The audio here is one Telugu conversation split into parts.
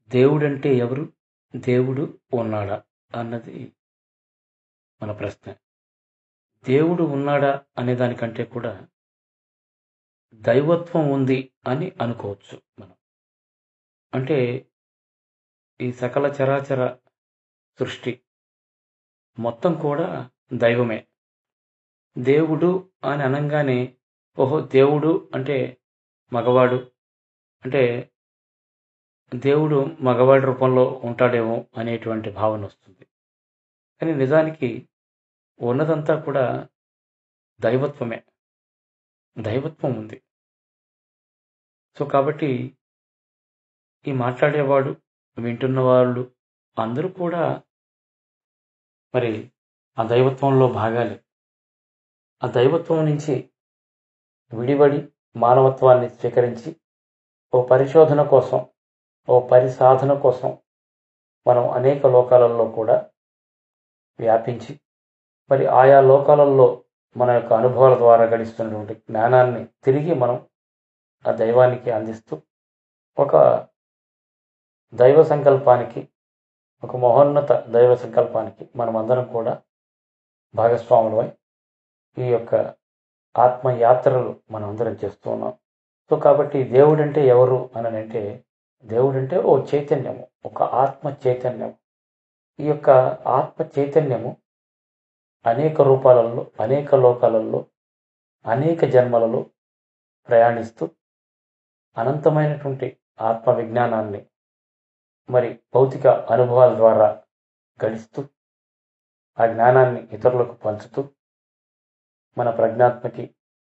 దేవుడంటే ఎవరు దేవుడు ఉన్నాడా అన్నది మన ప్రశ్న దేవుడు ఉన్నాడా అనే దానికంటే కూడా దైవత్వం ఉంది అని అనుకోవచ్చు మనం అంటే ఈ సకల చరాచర సృష్టి మొత్తం కూడా దైవమే దేవుడు అని అనగానే ఓహో దేవుడు అంటే మగవాడు అంటే దేవుడు మగవాడి రూపంలో ఉంటాడేమో అనేటువంటి భావన వస్తుంది కానీ నిజానికి ఉన్నదంతా కూడా దైవత్వమే దైవత్వం ఉంది సో కాబట్టి ఈ మాట్లాడేవాడు వింటున్న వాళ్ళు అందరూ కూడా మరి ఆ దైవత్వంలో భాగాలే ఆ దైవత్వం నుంచి విడివడి మానవత్వాన్ని స్వీకరించి ఓ పరిశోధన కోసం ఓ పరిసాధన కోసం మనం అనేక లోకాలలో కూడా వ్యాపించి మరి ఆయా లోకాలలో మన యొక్క అనుభవాల ద్వారా గడిస్తున్నటువంటి జ్ఞానాన్ని తిరిగి మనం ఆ దైవానికి అందిస్తూ ఒక దైవ సంకల్పానికి ఒక మహోన్నత దైవ సంకల్పానికి మనమందరం కూడా భాగస్వాములమై ఈ యొక్క ఆత్మయాత్రలు మనం అందరం చేస్తూ ఉన్నాం సో కాబట్టి దేవుడంటే ఎవరు అని అంటే దేవుడంటే ఓ చైతన్యము ఒక ఆత్మ చైతన్యం ఈ యొక్క ఆత్మ చైతన్యము అనేక రూపాలలో అనేక లోకాలలో అనేక జన్మలలో ప్రయాణిస్తూ అనంతమైనటువంటి ఆత్మ విజ్ఞానాన్ని మరి భౌతిక అనుభవాల ద్వారా గడిస్తూ ఆ జ్ఞానాన్ని ఇతరులకు పంచుతూ మన ప్రజ్ఞాత్మకి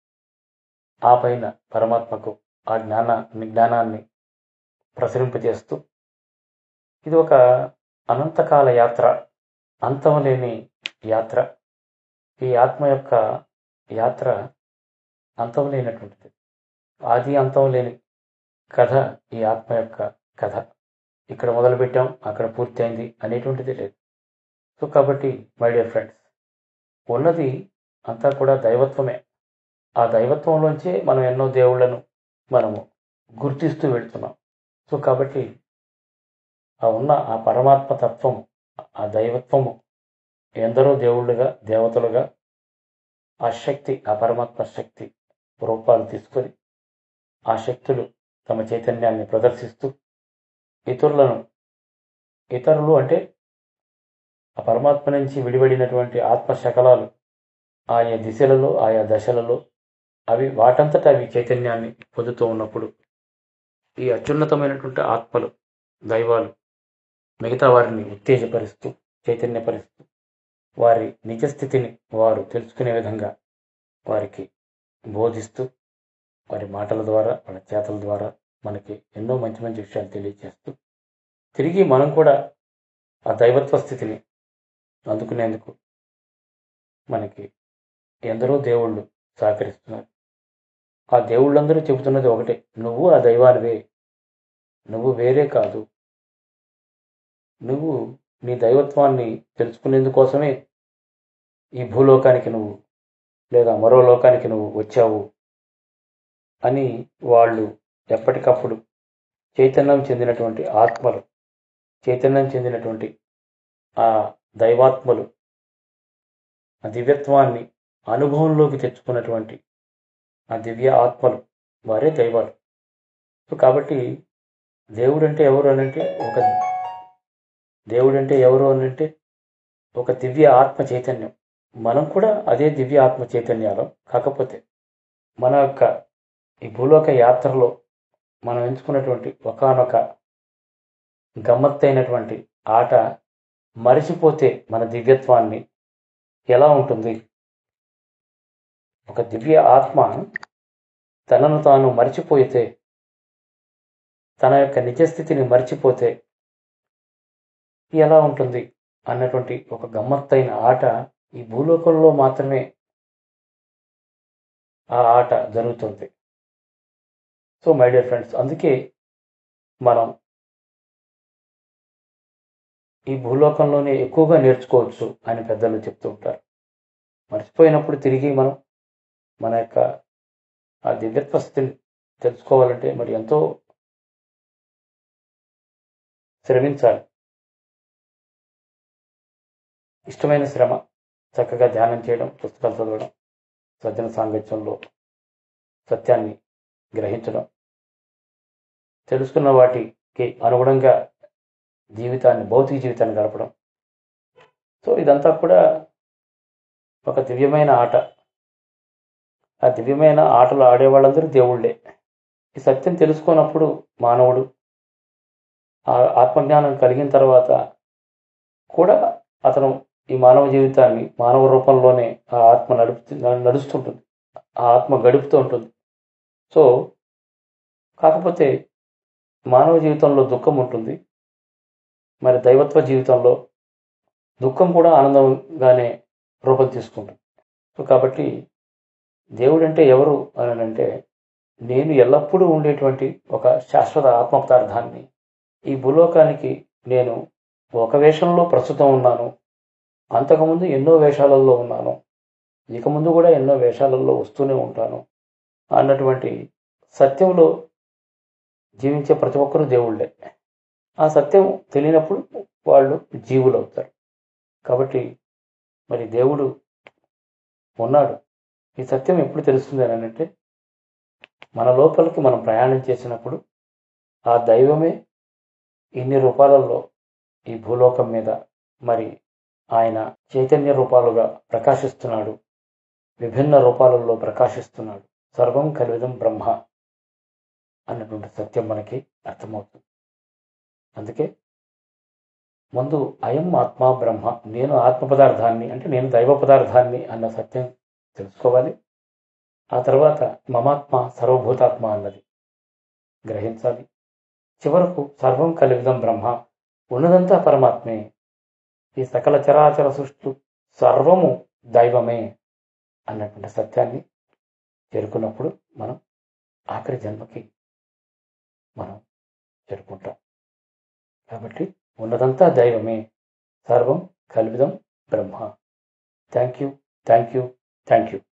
ఆ పైన పరమాత్మకు ఆ జ్ఞాన జ్ఞానాన్ని ప్రసరింపజేస్తూ ఇది ఒక అనంతకాల యాత్ర అంతం లేని యాత్ర ఈ ఆత్మ యొక్క యాత్ర అంతం లేనటువంటిది ఆది అంతం లేని కథ ఈ ఆత్మ యొక్క కథ ఇక్కడ మొదలుపెట్టాం అక్కడ పూర్తయింది అనేటువంటిది లేదు సో కాబట్టి మై డియర్ ఫ్రెండ్స్ ఉన్నది అంతా కూడా దైవత్వమే ఆ దైవత్వంలోంచే మనం ఎన్నో దేవుళ్లను మనము గుర్తిస్తూ వెళ్తున్నాం సో కాబట్టి ఆ ఉన్న ఆ పరమాత్మ తత్వం ఆ దైవత్వము ఎందరో దేవుళ్ళుగా దేవతలుగా ఆ శక్తి ఆ పరమాత్మ శక్తి రూపాలు తీసుకొని ఆ శక్తులు తమ చైతన్యాన్ని ప్రదర్శిస్తూ ఇతరులను ఇతరులు అంటే ఆ పరమాత్మ నుంచి విడివడినటువంటి ఆత్మ శకలాలు ఆయా దిశలలో ఆయా దశలలో అవి వాటంతట అవి చైతన్యాన్ని పొందుతూ ఉన్నప్పుడు ఈ అత్యున్నతమైనటువంటి ఆత్మలు దైవాలు మిగతా వారిని ఉత్తేజపరుస్తూ చైతన్యపరుస్తూ వారి నిజస్థితిని వారు తెలుసుకునే విధంగా వారికి బోధిస్తూ వారి మాటల ద్వారా వాళ్ళ చేతల ద్వారా మనకి ఎన్నో మంచి మంచి విషయాలు తెలియజేస్తూ తిరిగి మనం కూడా ఆ దైవత్వ స్థితిని అందుకునేందుకు మనకి ఎందరో దేవుళ్ళు సహకరిస్తున్నారు ఆ దేవుళ్ళందరూ చెబుతున్నది ఒకటే నువ్వు ఆ దైవానివే నువ్వు వేరే కాదు నువ్వు నీ దైవత్వాన్ని తెలుసుకునేందుకోసమే ఈ భూలోకానికి నువ్వు లేదా మరో లోకానికి నువ్వు వచ్చావు అని వాళ్ళు ఎప్పటికప్పుడు చైతన్యం చెందినటువంటి ఆత్మలు చైతన్యం చెందినటువంటి ఆ దైవాత్మలు ఆ దివ్యత్వాన్ని అనుభవంలోకి తెచ్చుకున్నటువంటి ఆ దివ్య ఆత్మలు వారే దైవాలు సో కాబట్టి దేవుడు అంటే ఎవరు అనంటే ఒక దేవుడు అంటే ఎవరు అనంటే ఒక దివ్య ఆత్మ చైతన్యం మనం కూడా అదే దివ్య ఆత్మ చైతన్యాలు కాకపోతే మన యొక్క ఈ భూలోక యాత్రలో మనం ఎంచుకున్నటువంటి ఒకనొక గమ్మత్తైనటువంటి ఆట మరిచిపోతే మన దివ్యత్వాన్ని ఎలా ఉంటుంది ఒక దివ్య ఆత్మ తనను తాను మరిచిపోయితే తన యొక్క నిజస్థితిని మర్చిపోతే ఎలా ఉంటుంది అన్నటువంటి ఒక గమ్మత్తైన ఆట ఈ భూలోకంలో మాత్రమే ఆ ఆట జరుగుతుంది సో మై డియర్ ఫ్రెండ్స్ అందుకే మనం ఈ భూలోకంలోనే ఎక్కువగా నేర్చుకోవచ్చు అని పెద్దలు చెప్తూ ఉంటారు మర్చిపోయినప్పుడు తిరిగి మనం మన యొక్క ఆ దివ్యత్వ స్థితిని తెలుసుకోవాలంటే మరి ఎంతో శ్రమించాలి ఇష్టమైన శ్రమ చక్కగా ధ్యానం చేయడం పుస్తకాలు చదవడం సజ్జన సాంగత్యంలో సత్యాన్ని గ్రహించడం తెలుసుకున్న వాటికి అనుగుణంగా జీవితాన్ని భౌతిక జీవితాన్ని గడపడం సో ఇదంతా కూడా ఒక దివ్యమైన ఆట ఆ దివ్యమైన ఆటలు ఆడేవాళ్ళందరూ దేవుళ్ళే ఈ సత్యం తెలుసుకున్నప్పుడు మానవుడు ఆ ఆత్మజ్ఞానం కలిగిన తర్వాత కూడా అతను ఈ మానవ జీవితాన్ని మానవ రూపంలోనే ఆ ఆత్మ నడుపు నడుస్తుంటుంది ఆ ఆత్మ గడుపుతూ ఉంటుంది సో కాకపోతే మానవ జీవితంలో దుఃఖం ఉంటుంది మరి దైవత్వ జీవితంలో దుఃఖం కూడా ఆనందంగానే రూపం తీసుకుంటుంది సో కాబట్టి దేవుడు అంటే ఎవరు అని అంటే నేను ఎల్లప్పుడూ ఉండేటువంటి ఒక శాశ్వత ఆత్మ పదార్థాన్ని ఈ భూలోకానికి నేను ఒక వేషంలో ప్రస్తుతం ఉన్నాను అంతకుముందు ఎన్నో వేషాలలో ఉన్నాను ఇక ముందు కూడా ఎన్నో వేషాలలో వస్తూనే ఉంటాను అన్నటువంటి సత్యంలో జీవించే ప్రతి ఒక్కరూ దేవుళ్ళే ఆ సత్యం తెలియనప్పుడు వాళ్ళు జీవులు అవుతారు కాబట్టి మరి దేవుడు ఉన్నాడు ఈ సత్యం ఎప్పుడు తెలుస్తుంది అని అంటే మన లోపలికి మనం ప్రయాణం చేసినప్పుడు ఆ దైవమే ఇన్ని రూపాలలో ఈ భూలోకం మీద మరి ఆయన చైతన్య రూపాలుగా ప్రకాశిస్తున్నాడు విభిన్న రూపాలలో ప్రకాశిస్తున్నాడు సర్వం కలివిదం బ్రహ్మ అన్నటువంటి సత్యం మనకి అర్థమవుతుంది అందుకే ముందు అయం ఆత్మ బ్రహ్మ నేను ఆత్మ పదార్థాన్ని అంటే నేను దైవ పదార్థాన్ని అన్న సత్యం తెలుసుకోవాలి ఆ తర్వాత మమాత్మ సర్వభూతాత్మ అన్నది గ్రహించాలి చివరకు సర్వం కలివిదం బ్రహ్మ ఉన్నదంతా పరమాత్మే ఈ సకల చరాచర సృష్టి సర్వము దైవమే అన్నటువంటి సత్యాన్ని చేరుకున్నప్పుడు మనం ఆఖరి జన్మకి మనం చేరుకుంటాం కాబట్టి ఉన్నదంతా దైవమే సర్వం కల్విదం బ్రహ్మ thank you thank you thank you